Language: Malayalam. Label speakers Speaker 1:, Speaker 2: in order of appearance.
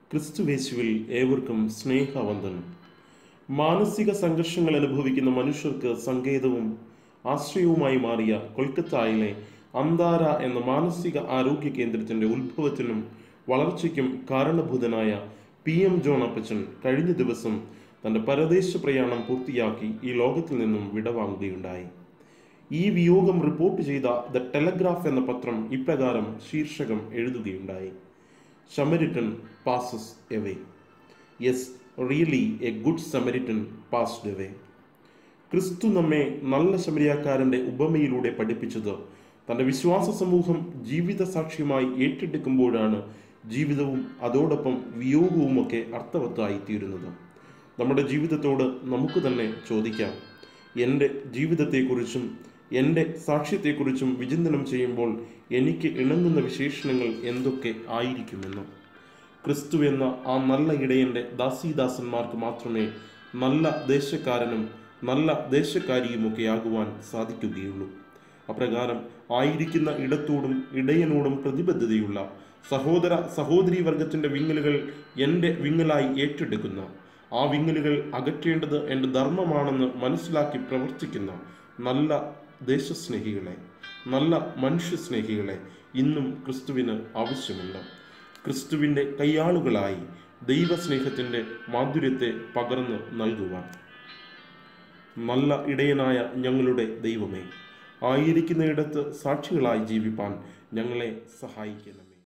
Speaker 1: ക്രിസ്തുവേശുവിൽ ഏവർക്കും സ്നേഹവന്ദനം മാനസിക സംഘർഷങ്ങൾ അനുഭവിക്കുന്ന മനുഷ്യർക്ക് സങ്കേതവും ആശ്രയവുമായി മാറിയ കൊൽക്കത്തയിലെ അന്താര എന്ന മാനസിക ആരോഗ്യ കേന്ദ്രത്തിന്റെ ഉത്ഭവത്തിനും വളർച്ചയ്ക്കും കാരണഭൂതനായ പി എം ജോൺ അപ്പച്ചൻ കഴിഞ്ഞ ദിവസം തന്റെ പരദേശ പ്രയാണം പൂർത്തിയാക്കി ഈ ലോകത്തിൽ നിന്നും വിടവാങ്ങുകയുണ്ടായി ഈ വിയോഗം റിപ്പോർട്ട് ചെയ്ത ദ ടെലഗ്രാഫ് എന്ന പത്രം ഇപ്രകാരം ശീർഷകം എഴുതുകയുണ്ടായി Samaritan passes away yes really a good Samaritan passed away ക്രിസ്തു നമ്മെ നല്ല ശമരിയാക്കാരന്റെ ഉപമയിലൂടെ പഠിപ്പിച്ചത് തന്റെ വിശ്വാസ സമൂഹം ജീവിത സാക്ഷ്യമായി ഏറ്റെടുക്കുമ്പോഴാണ് ജീവിതവും അതോടൊപ്പം വിയോഗവുമൊക്കെ അർത്ഥവത്തായി തീരുന്നത് നമ്മുടെ ജീവിതത്തോട് നമുക്ക് തന്നെ ചോദിക്കാം എൻ്റെ ജീവിതത്തെക്കുറിച്ചും എൻ്റെ സാക്ഷ്യത്തെക്കുറിച്ചും വിചിന്തനം ചെയ്യുമ്പോൾ എനിക്ക് ഇണങ്ങുന്ന വിശേഷണങ്ങൾ എന്തൊക്കെ ആയിരിക്കുമെന്ന് ക്രിസ്തു എന്ന ആ നല്ല ഇടയൻ്റെ ദാസീദാസന്മാർക്ക് മാത്രമേ നല്ല ദേശക്കാരനും നല്ല ദേശക്കാരിയുമൊക്കെ ആകുവാൻ സാധിക്കുകയുള്ളൂ അപ്രകാരം ആയിരിക്കുന്ന ഇടത്തോടും ഇടയനോടും പ്രതിബദ്ധതയുള്ള സഹോദര സഹോദരി വർഗത്തിന്റെ വിങ്ങലുകൾ എൻ്റെ വിങ്ങലായി ഏറ്റെടുക്കുന്ന ആ വിങ്ങലുകൾ അകറ്റേണ്ടത് എൻ്റെ ധർമ്മമാണെന്ന് മനസ്സിലാക്കി പ്രവർത്തിക്കുന്ന നല്ല ദേശസ്നേഹികളെ നല്ല മനുഷ്യസ്നേഹികളെ ഇന്നും ക്രിസ്തുവിന് ആവശ്യമുണ്ട് ക്രിസ്തുവിൻ്റെ കയ്യാളുകളായി ദൈവസ്നേഹത്തിൻ്റെ മാധുര്യത്തെ പകർന്നു നൽകുവാൻ നല്ല ഇടയനായ ഞങ്ങളുടെ ദൈവമേ ആയിരിക്കുന്നിടത്ത് സാക്ഷികളായി ജീവിപ്പാൻ ഞങ്ങളെ സഹായിക്കണം